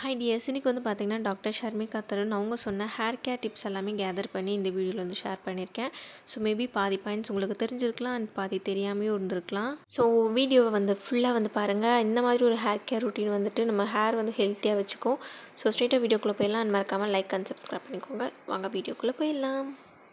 hi tears இன்னைக்கு வந்து பார்த்தீங்கன்னா டாக்டர் ஷர்மிகா தருண் அவங்க சொன்ன ஹேர் கேர் டிப்ஸ் எல்லாமே கேதர் பண்ணி இந்த வீடியோவில் வந்து ஷேர் பண்ணியிருக்கேன் ஸோ மேபி பாதி பாயிண்ட்ஸ் உங்களுக்கு தெரிஞ்சிருக்கலாம் அண்ட் பாதி தெரியாமையும் இருந்திருக்கலாம் ஸோ வீடியோவை வந்து ஃபுல்லாக வந்து பாருங்கள் இந்த மாதிரி ஒரு ஹேர் கேர் ரொட்டீன் வந்துட்டு நம்ம ஹேர் வந்து ஹெல்த்தியாக வச்சுக்கோ ஸோ ஸ்ட்ரெயிட்டாக வீடியோக்குள்ளே போயிடலாம் அண்ட் மறக்காமல் லைக் அண்ட் சப்ஸ்கிரைப் பண்ணிக்கோங்க வாங்க வீடியோக்குள்ளே போயிடலாம்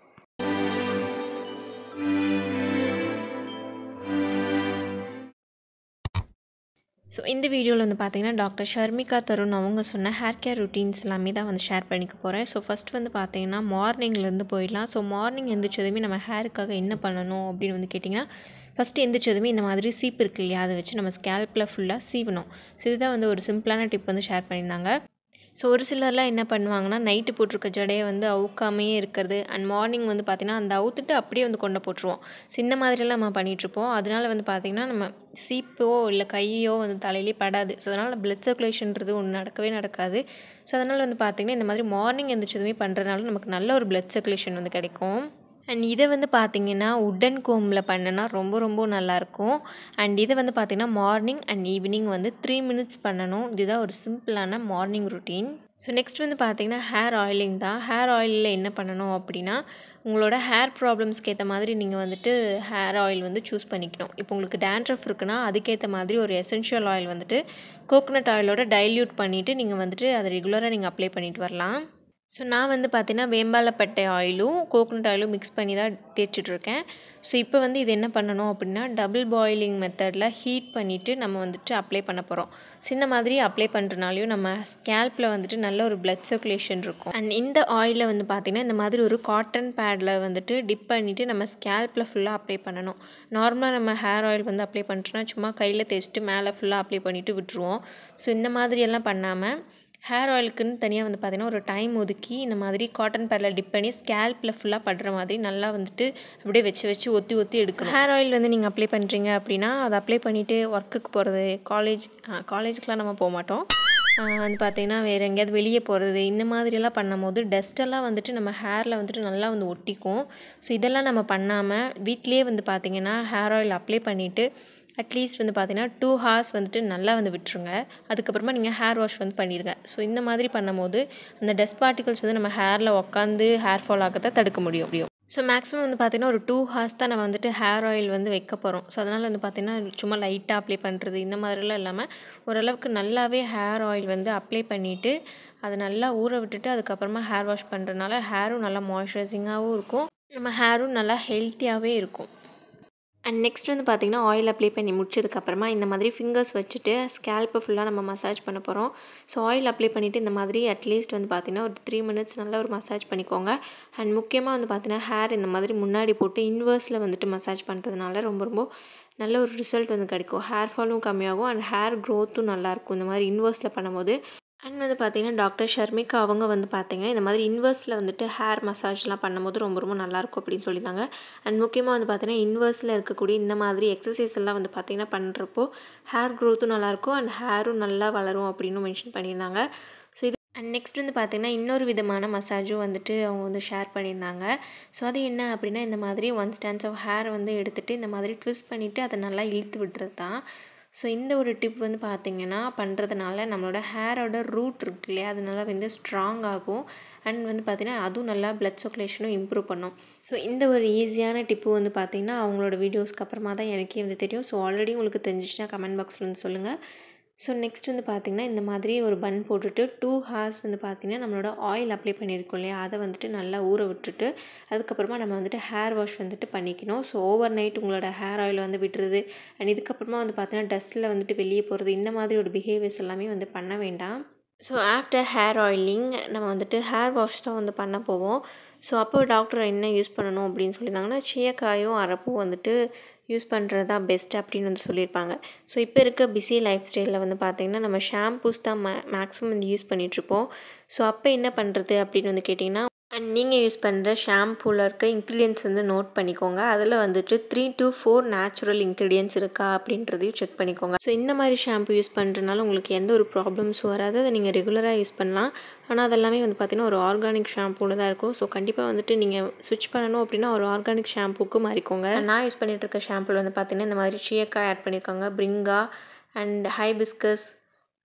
ஸோ இந்த வீடியோவில் வந்து பார்த்தீங்கன்னா டாக்டர் ஷர்மிகா தருண் அவங்க சொன்ன ஹேர் கேர் ருட்டீன்ஸ் எல்லாமே தான் வந்து ஷேர் பண்ணிக்க போகிறேன் ஸோ ஃபஸ்ட் வந்து பார்த்தீங்கன்னா மார்னிங்லேருந்து போயிடலாம் ஸோ மார்னிங் எந்திரிச்சதுமே நம்ம ஹேருக்காக என்ன பண்ணணும் அப்படின்னு வந்து கேட்டிங்கன்னா ஃபஸ்ட்டு எந்திரிச்சதுமே இந்த மாதிரி சீப் இருக்கு இல்லையா அதை வச்சு நம்ம ஸ்கேல்பில் ஃபுல்லாக சீவணும் ஸோ இதுதான் வந்து ஒரு சிம்பிளான டிப் வந்து ஷேர் பண்ணியிருந்தாங்க ஸோ ஒரு சிலர்லாம் என்ன பண்ணுவாங்கன்னா நைட்டு போட்டிருக்க ஜடையை வந்து அவுக்காமையே இருக்கிறது அண்ட் மார்னிங் வந்து பார்த்திங்கன்னா அந்த அவுத்துட்டு அப்படியே வந்து கொண்டு போட்டுருவோம் ஸோ இந்த மாதிரியெல்லாம் நம்ம பண்ணிகிட்ருப்போம் அதனால் வந்து பார்த்திங்கன்னா நம்ம சீப்போ இல்லை கையோ வந்து தலையிலே படாது ஸோ அதனால் பிளட் சர்க்குலேஷன்றது ஒன்று நடக்கவே நடக்காது ஸோ அதனால் வந்து பார்த்திங்கன்னா இந்த மாதிரி மார்னிங் எந்திரிச்சதுமே பண்ணுறதுனால நமக்கு நல்ல ஒரு பிளட் சர்க்குலேஷன் வந்து கிடைக்கும் அண்ட் இதை வந்து பார்த்திங்கன்னா உட்டன் கோம்பில் பண்ணுனா ரொம்ப ரொம்ப நல்லாயிருக்கும் அண்ட் இதை வந்து பார்த்திங்கன்னா மார்னிங் அண்ட் ஈவினிங் வந்து த்ரீ மினிட்ஸ் பண்ணணும் இதுதான் ஒரு சிம்பிளான மார்னிங் ருட்டீன் ஸோ நெக்ஸ்ட் வந்து பார்த்திங்கன்னா ஹேர் ஆயிலிங் தான் ஹேர் ஆயிலில் என்ன பண்ணணும் அப்படின்னா உங்களோட ஹேர் ப்ராப்ளம்ஸ்க்கு ஏற்ற மாதிரி நீங்கள் வந்துட்டு ஹேர் ஆயில் வந்து சூஸ் பண்ணிக்கணும் இப்போ உங்களுக்கு டேண்ட்ரஃப் இருக்குன்னா அதுக்கேற்ற மாதிரி ஒரு எசென்ஷியல் ஆயில் வந்துட்டு கோகோனட் ஆயிலோட டைல்யூட் பண்ணிவிட்டு நீங்கள் வந்துட்டு அதை ரெகுலராக நீங்கள் அப்ளை பண்ணிட்டு வரலாம் ஸோ நான் வந்து பார்த்தீங்கன்னா வேம்பாலப்பட்டை ஆயிலும் கோகோனட் ஆயிலும் மிக்ஸ் பண்ணி தான் தேய்ச்சிட்ருக்கேன் ஸோ இப்போ வந்து இது என்ன பண்ணணும் அப்படின்னா டபுள் பாயிலிங் மெத்தடில் ஹீட் பண்ணிவிட்டு நம்ம வந்துட்டு அப்ளை பண்ண போகிறோம் ஸோ இந்த மாதிரி அப்ளை பண்ணுறனாலையும் நம்ம ஸ்கேல்பில் வந்துட்டு நல்ல ஒரு பிளட் சர்க்குலேஷன் இருக்கும் அண்ட் இந்த ஆயிலை வந்து பார்த்திங்கன்னா இந்த மாதிரி ஒரு காட்டன் பேடில் வந்துட்டு டிப் பண்ணிவிட்டு நம்ம ஸ்கேல்பில் ஃபுல்லாக அப்ளை பண்ணணும் நார்மலாக நம்ம ஹேர் ஆயில் வந்து அப்ளை பண்ணிட்டோன்னா சும்மா கையில் தேய்ச்சிட்டு மேலே ஃபுல்லாக அப்ளை பண்ணிவிட்டு விட்டுருவோம் ஸோ இந்த மாதிரியெல்லாம் பண்ணாமல் ஹேர் ஆயிலுக்குன்னு தனியாக வந்து பார்த்திங்கன்னா ஒரு டைம் ஒதுக்கி இந்த மாதிரி காட்டன் பேடில் டிப் பண்ணி ஸ்கேல்பில் ஃபுல்லாக படுற மாதிரி நல்லா வந்துட்டு அப்படியே வச்சு வச்சு ஒத்தி ஒத்தி எடுக்கணும் ஹேர் ஆயில் வந்து நீங்கள் அப்ளை பண்ணுறீங்க அப்படின்னா அதை அப்ளை பண்ணிவிட்டு ஒர்க்குக்கு போகிறது காலேஜ் காலேஜுக்கெலாம் நம்ம போக மாட்டோம் வந்து பார்த்திங்கன்னா வேறு எங்கேயாவது வெளியே போகிறது இந்த மாதிரியெல்லாம் பண்ணும்போது டஸ்ட்டெல்லாம் வந்துட்டு நம்ம ஹேரில் வந்துட்டு நல்லா வந்து ஒட்டிக்கும் ஸோ இதெல்லாம் நம்ம பண்ணாமல் வீட்லேயே வந்து பார்த்திங்கன்னா ஹேர் ஆயில் அப்ளை பண்ணிவிட்டு அட்லீஸ்ட் வந்து பார்த்தீங்கன்னா டூ ஹார்ஸ் வந்துட்டு நல்லா வந்து விட்டுருங்க அதுக்கப்புறமா நீங்கள் ஹேர் வாஷ் வந்து பண்ணிடுங்க ஸோ இந்த மாதிரி பண்ணும்போது அந்த டஸ்ட் பார்ட்டிகல்ஸ் வந்து நம்ம ஹேரில் உட்காந்து ஹேர் ஃபால் ஆகிறத தடுக்க முடியும் முடியும் ஸோ மேக்ஸிமம் வந்து பார்த்திங்கன்னா ஒரு டூ ஹார்ஸ் தான் நம்ம வந்துட்டு ஹேர் ஆயில் வந்து வைக்க போகிறோம் ஸோ அதனால் வந்து பார்த்திங்கன்னா சும்மா லைட்டாக அப்ளை பண்ணுறது இந்த மாதிரிலாம் இல்லாமல் ஓரளவுக்கு நல்லாவே ஹேர் ஆயில் வந்து அப்ளை பண்ணிவிட்டு அதை நல்லா ஊற விட்டுட்டு அதுக்கப்புறமா ஹேர் வாஷ் பண்ணுறதுனால ஹேரும் நல்லா மாய்ஸ்சரைசிங்காகவும் இருக்கும் நம்ம ஹேரும் நல்லா ஹெல்த்தியாகவே இருக்கும் அண்ட் நெக்ஸ்ட் வந்து பார்த்திங்கன்னா ஆயில் அப்ளை பண்ணி முடிச்சதுக்கப்புறமா இந்த மாதிரி ஃபிங்கர்ஸ் வச்சுட்டு ஸ்கேல்ப்பை ஃபுல்லாக நம்ம மசாஜ் பண்ண போகிறோம் ஸோ ஆயில் அப்ளை பண்ணிவிட்டு இந்த மாதிரி அட்லீஸ்ட் வந்து பார்த்திங்கன்னா ஒரு த்ரீ மினிட்ஸ் நல்லா ஒரு மசாஜ் பண்ணிக்கோங்க அண்ட் முக்கியமாக வந்து பார்த்திங்கன்னா ஹேர் இந்த மாதிரி முன்னாடி போட்டு இன்வர்ஸில் வந்துட்டு மசாஜ் பண்ணுறதுனால ரொம்ப ரொம்ப நல்ல ஒரு ரிசல்ட் வந்து கிடைக்கும் ஹேர் ஃபாலும் கம்மியாகும் அண்ட் ஹேர் க்ரோத்தும் நல்லாயிருக்கும் இந்த மாதிரி இன்வர்ஸில் பண்ணும்போது அண்ட் வந்து பார்த்திங்கன்னா டாக்டர் ஷர்மிகா அவங்க வந்து பார்த்திங்கன்னா இந்த மாதிரி இன்வர்ஸில் வந்துட்டு ஹேர் மசாஜ்லாம் பண்ணும்போது ரொம்ப ரொம்ப நல்லாயிருக்கும் அப்படின்னு சொல்லியிருந்தாங்க அண்ட் முக்கியமாக வந்து பார்த்திங்கன்னா இன்வர்ஸில் இருக்கக்கூடிய இந்த மாதிரி எக்ஸசைஸ் எல்லாம் வந்து பார்த்திங்கன்னா பண்ணுறப்போ ஹேர் க்ரோத்தும் நல்லாயிருக்கும் அண்ட் ஹேரும் நல்லா வளரும் அப்படின்னு மென்ஷன் பண்ணியிருந்தாங்க ஸோ இது அண்ட் நெக்ஸ்ட் வந்து பார்த்திங்கன்னா இன்னொரு விதமான மசாஜும் வந்துட்டு அவங்க வந்து ஷேர் பண்ணியிருந்தாங்க ஸோ அது என்ன அப்படின்னா இந்த மாதிரி ஒன் ஸ்டாண்ட்ஸ் ஆஃப் ஹேர் வந்து எடுத்துகிட்டு இந்த மாதிரி ட்விஸ்ட் பண்ணிவிட்டு அதை நல்லா இழுத்து விட்டுறது தான் ஸோ இந்த ஒரு டிப் வந்து பார்த்திங்கன்னா பண்ணுறதுனால நம்மளோட ஹேரோட ரூட் இருக்கு இல்லையா அது நல்லா வந்து ஸ்ட்ராங் ஆகும் அண்ட் வந்து பார்த்திங்கன்னா அதுவும் நல்லா பிளட் சர்க்குலேஷனும் இம்ப்ரூவ் பண்ணும் ஸோ இந்த ஒரு ஈஸியான டிப்பு வந்து பார்த்திங்கன்னா அவங்களோட வீடியோஸ்க்கு அப்புறமா தான் எனக்கே வந்து தெரியும் ஸோ ஆல்ரெடி உங்களுக்கு தெரிஞ்சிச்சுன்னா கமெண்ட் பாக்ஸில் வந்து சொல்லுங்கள் ஸோ நெக்ஸ்ட் வந்து பார்த்திங்கன்னா இந்த மாதிரி ஒரு பன் போட்டுட்டு டூ ஹார்ஸ் வந்து பார்த்திங்கன்னா நம்மளோட ஆயில் அப்ளை பண்ணியிருக்கோம் இல்லையா அதை வந்துட்டு நல்லா ஊற விட்டுட்டு அதுக்கப்புறமா நம்ம வந்துட்டு ஹேர் வாஷ் வந்துட்டு பண்ணிக்கணும் ஸோ ஓவர் நைட் உங்களோட ஹேர் ஆயில் வந்து விட்டுறது அண்ட் இதுக்கப்புறமா வந்து பார்த்திங்கன்னா டஸ்ட்டில் வந்துட்டு வெளியே போகிறது இந்த மாதிரி ஒரு பிஹேவியர்ஸ் எல்லாமே வந்து பண்ண வேண்டாம் ஸோ ஆஃப்டர் ஹேர் ஆயிலிங் நம்ம வந்துட்டு ஹேர் வாஷ் தான் வந்து பண்ண போவோம் ஸோ அப்போ டாக்டர் என்ன யூஸ் பண்ணணும் அப்படின்னு சொல்லியிருந்தாங்கன்னா சீயக்காயும் அரப்பும் வந்துட்டு யூஸ் பண்ணுறது தான் பெஸ்ட் அப்படின்னு வந்து சொல்லியிருப்பாங்க ஸோ இப்போ இருக்க பிஸி லைஃப் ஸ்டைலில் வந்து பார்த்திங்கன்னா நம்ம ஷாம்பூஸ் தான் மே மேக்ஸிமம் வந்து யூஸ் பண்ணிகிட்ருப்போம் ஸோ அப்போ என்ன பண்ணுறது அப்படின்னு வந்து கேட்டிங்கன்னா அண்ட் நீங்கள் யூஸ் பண்ணுற ஷாம்பூவில் இருக்க இன்க்ரீடியன்ஸ் வந்து நோட் பண்ணிக்கோங்க அதில் வந்துட்டு three to four natural ingredients இருக்கா அப்படின்றதையும் செக் பண்ணிக்கோங்க ஸோ இந்த மாதிரி ஷாம்பு யூஸ் பண்ணுறதுனால உங்களுக்கு எந்த ஒரு ப்ராப்ளம்ஸும் வராது அதை நீங்கள் ரெகுலராக யூஸ் பண்ணலாம் ஆனால் அதெல்லாமே வந்து பார்த்திங்கன்னா ஒரு ஆர்கானிக் ஷாம்பூவில் தான் இருக்கும் ஸோ கண்டிப்பாக வந்துட்டு நீங்கள் ஸ்விட்ச் பண்ணணும் அப்படின்னா ஒரு ஆர்கானிக் ஷாம்புக்கு மாறிக்கோங்க நான் யூஸ் பண்ணிகிட்டு இருக்க ஷாம்புவில் வந்து பார்த்திங்கன்னா இந்த மாதிரி சீயக்காய் ஆட் பண்ணியிருக்காங்க பிரிங்கா அண்ட் ஹைபிஸ்கஸ்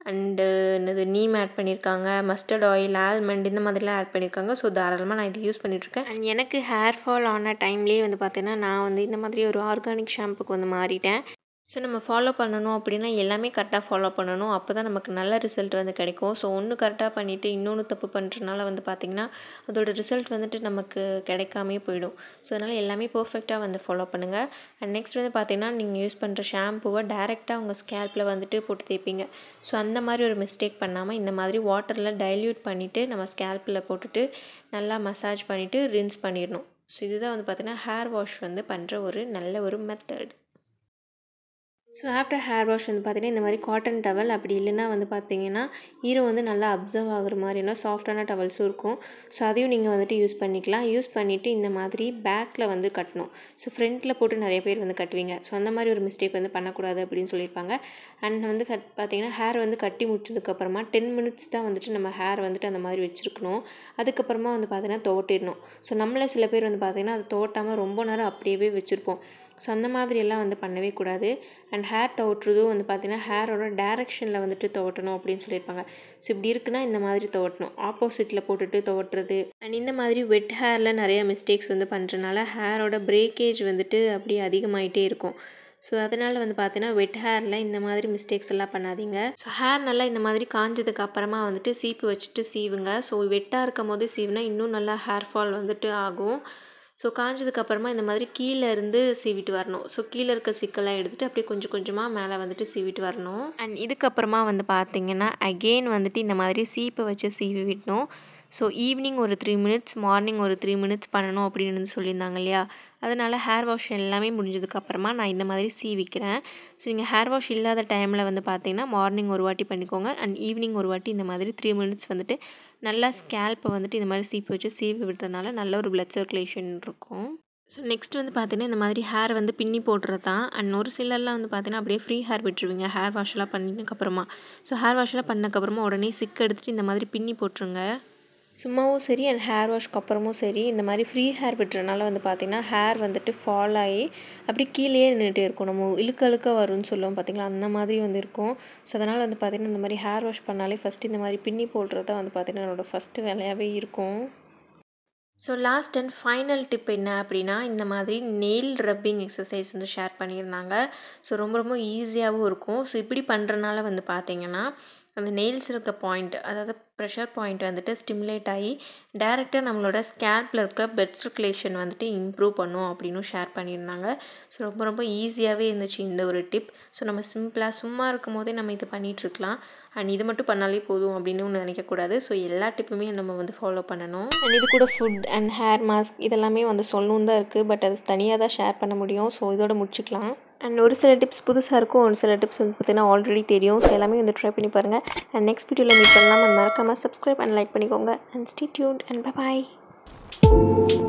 அண்டு என்னது நீம் ஆட் பண்ணியிருக்காங்க மஸ்டர்ட் ஆயில் ஆல்மண்ட் இந்த மாதிரிலாம் ஆட் பண்ணியிருக்காங்க ஸோ தாராளமாக நான் இது யூஸ் பண்ணிகிட்ருக்கேன் அண்ட் எனக்கு ஹேர் ஃபால் ஆன டைம்லேயே வந்து பார்த்தீங்கன்னா நான் வந்து இந்த மாதிரி ஒரு ஆர்கானிக் ஷாம்புக்கு வந்து மாறிட்டேன் ஸோ நம்ம ஃபாலோ பண்ணணும் அப்படின்னா எல்லாமே கரெக்டாக ஃபாலோ பண்ணணும் அப்போ தான் நமக்கு நல்ல ரிசல்ட் வந்து கிடைக்கும் ஸோ ஒன்று கரெக்டாக பண்ணிவிட்டு இன்னொன்று தப்பு பண்ணுறதுனால வந்து பார்த்திங்கன்னா அதோட ரிசல்ட் வந்துட்டு நமக்கு கிடைக்காமே போயிடும் ஸோ அதனால் எல்லாமே பர்ஃபெக்டாக வந்து ஃபாலோ பண்ணுங்கள் அண்ட் நெக்ஸ்ட் வந்து பார்த்திங்கன்னா நீங்கள் யூஸ் பண்ணுற ஷாம்புவை டேரெக்டாக உங்கள் ஸ்கேல்பில் வந்துட்டு போட்டு தேய்ப்பீங்க ஸோ அந்த மாதிரி ஒரு மிஸ்டேக் பண்ணாமல் இந்த மாதிரி வாட்டரில் டைல்யூட் பண்ணிவிட்டு நம்ம ஸ்கேல்பில் போட்டுட்டு நல்லா மசாஜ் பண்ணிவிட்டு ரின்ஸ் பண்ணிடணும் ஸோ இதுதான் வந்து பார்த்திங்கன்னா ஹேர் வாஷ் வந்து பண்ணுற ஒரு நல்ல ஒரு method so after hair wash வந்து பார்த்திங்கன்னா இந்த மாதிரி காட்டன் டவல் அப்படி இல்லைன்னா வந்து பார்த்திங்கன்னா ஈரம் வந்து நல்லா அப்சர்வ் ஆகுற மாதிரினா சாஃப்டான டவல்ஸும் இருக்கும் ஸோ அதையும் நீங்கள் வந்துட்டு யூஸ் பண்ணிக்கலாம் யூஸ் பண்ணிவிட்டு இந்த மாதிரி பேக்கில் வந்து கட்டணும் ஸோ ஃப்ரண்ட்டில் போட்டு நிறைய பேர் வந்து கட்டுவீங்க ஸோ அந்த மாதிரி ஒரு மிஸ்டேக் வந்து பண்ணக்கூடாது அப்படின்னு சொல்லியிருப்பாங்க அண்ட் வந்து கட் பார்த்திங்கன்னா ஹேர் வந்து கட்டி முடிச்சதுக்கப்புறமா டென் மினிட்ஸ் தான் வந்துட்டு நம்ம ஹேர் வந்துட்டு அந்த மாதிரி வச்சுருக்கணும் அதுக்கப்புறமா வந்து பார்த்திங்கன்னா துவட்டிடணும் ஸோ நம்மளே சில பேர் வந்து பார்த்திங்கன்னா அது துவட்டாமல் ரொம்ப நேரம் அப்படியே வச்சுருப்போம் ஸோ அந்த மாதிரியெல்லாம் வந்து பண்ணவே கூடாது அண்ட் ஹேர் துவட்டுறதும் வந்து பார்த்திங்கன்னா ஹேரோட டேரெக்ஷனில் வந்துட்டு துவட்டணும் அப்படின்னு சொல்லியிருப்பாங்க ஸோ இப்படி இருக்குன்னா இந்த மாதிரி துவட்டணும் ஆப்போசிட்டில் போட்டுட்டு துவட்டுறது அண்ட் இந்த மாதிரி வெட் ஹேரில் நிறைய மிஸ்டேக்ஸ் வந்து பண்ணுறதுனால ஹேரோட பிரேக்கேஜ் வந்துட்டு அப்படியே அதிகமாகிட்டே இருக்கும் ஸோ அதனால் வந்து பார்த்தீங்கன்னா வெட் ஹேரில் இந்த மாதிரி மிஸ்டேக்ஸ் எல்லாம் பண்ணாதீங்க ஸோ ஹேர் நல்லா இந்த மாதிரி காஞ்சதுக்கு அப்புறமா வந்துட்டு சீப்பு வச்சுட்டு சீவுங்க ஸோ வெட்டாக இருக்கும் போது சீவுனா இன்னும் நல்லா ஹேர் ஃபால் வந்துட்டு ஆகும் ஸோ காஞ்சதுக்கப்புறமா இந்த மாதிரி கீழே இருந்து சீவிட்டு வரணும் ஸோ கீழே இருக்க சிக்கெல்லாம் எடுத்துகிட்டு அப்படியே கொஞ்சம் கொஞ்சமாக மேலே வந்துட்டு சீவிட்டு வரணும் அண்ட் இதுக்கப்புறமா வந்து பார்த்திங்கன்னா அகெயின் வந்துட்டு இந்த மாதிரி சீப்பை வச்சு சீவி விடணும் ஸோ ஈவினிங் ஒரு த்ரீ மினிட்ஸ் மார்னிங் ஒரு த்ரீ மினிட்ஸ் பண்ணணும் அப்படின்னு வந்து சொல்லியிருந்தாங்க இல்லையா அதனால் ஹேர் வாஷ் எல்லாமே முடிஞ்சதுக்கப்புறமா நான் இந்த மாதிரி சீவிக்கிறேன் ஸோ நீங்கள் ஹேர் வாஷ் இல்லாத டைமில் வந்து பார்த்தீங்கன்னா மார்னிங் ஒரு வாட்டி பண்ணிக்கோங்க அண்ட் ஈவினிங் ஒரு வாட்டி இந்த மாதிரி த்ரீ மினிட்ஸ் வந்துட்டு நல்லா ஸ்கேல்ப்பை வந்துட்டு இந்த மாதிரி சீப்பு வச்சு சீவி விடுறதுனால நல்ல ஒரு பிளட் சர்க்குலேஷன் இருக்கும் ஸோ நெக்ஸ்ட் வந்து பார்த்தீங்கன்னா இந்த மாதிரி ஹேர் வந்து பின்னி போடுறது தான் அண்ட் ஒரு சிலர்லாம் வந்து பார்த்தீங்கன்னா அப்படியே ஃப்ரீ ஹேர் விட்டுருவீங்க ஹேர் வாஷ்லாம் பண்ணினதுக்கப்புறமா ஸோ ஹேர் வாஷ்லாம் பண்ணக்கப்புறமா உடனே சிக் எடுத்துகிட்டு இந்த மாதிரி பின்னி போட்டுருங்க சும்மாவும் சரி அண்ட் ஹேர் வாஷ்க்கு அப்புறமும் சரி இந்த மாதிரி ஃப்ரீ ஹேர் விட்டுறனால வந்து பார்த்திங்கன்னா ஹேர் வந்துட்டு ஃபால் ஆகி அப்படி கீழேயே நின்றுட்டே இருக்கும் நம்ம இழுக்க இழுக்க வரும்னு சொல்லுவோம் பார்த்திங்களா அந்த மாதிரி வந்து இருக்கும் ஸோ அதனால் வந்து பார்த்திங்கன்னா இந்த மாதிரி ஹேர் வாஷ் பண்ணாலே ஃபஸ்ட்டு இந்த மாதிரி பின்னி போடுறது தான் வந்து பார்த்திங்கன்னா என்னோடய ஃபஸ்ட்டு வேலையாகவே இருக்கும் so last and final tip என்ன அப்படின்னா இந்த மாதிரி நெயில் ரப்பிங் எக்ஸசைஸ் வந்து ஷேர் பண்ணியிருந்தாங்க ஸோ ரொம்ப ரொம்ப ஈஸியாகவும் இருக்கும் ஸோ இப்படி பண்ணுறனால வந்து பார்த்திங்கன்னா அந்த நெயில்ஸ் இருக்க பாயிண்ட் அதாவது ப்ரெஷர் பாயிண்ட் வந்துட்டு ஸ்டிமுலேட் ஆகி டேரெக்டாக நம்மளோட ஸ்கேல்பில் இருக்க பெட் சர்க்குலேஷன் வந்துட்டு இம்ப்ரூவ் பண்ணும் அப்படின்னு ஷேர் பண்ணியிருந்தாங்க ஸோ ரொம்ப ரொம்ப ஈஸியாகவே இருந்துச்சு இந்த ஒரு டிப் ஸோ நம்ம சிம்பிளாக சும்மா இருக்கும் போதே நம்ம இது பண்ணிகிட்ருக்கலாம் அண்ட் இது மட்டும் பண்ணாலே போதும் அப்படின்னு ஒன்று நினைக்கக்கூடாது ஸோ எல்லா டிப்புமே நம்ம வந்து ஃபாலோ பண்ணணும் அண்ட் இது கூட ஃபுட் அண்ட் ஹேர் மாஸ்க் இதெல்லாமே வந்து சொல்லணும் தான் இருக்குது பட் அது தனியாக தான் ஷேர் பண்ண முடியும் ஸோ இதோட முடிச்சுக்கலாம் அண்ட் ஒரு சில டிப்ஸ் புதுசாக இருக்கும் ஒரு சில டிப்ஸ் வந்து பார்த்திங்கன்னா ஆல்ரெடி தெரியும் ஸோ எல்லாமே வந்து ட்ரை பண்ணி பாருங்கள் அண்ட் நெக்ஸ்ட் வீடியோவில் மீட் பண்ணலாம் அண்ட் மறக்காமல் சப்ஸ்கிரைப் அண்ட் லைக் பண்ணிக்கோங்க and stay tuned and bye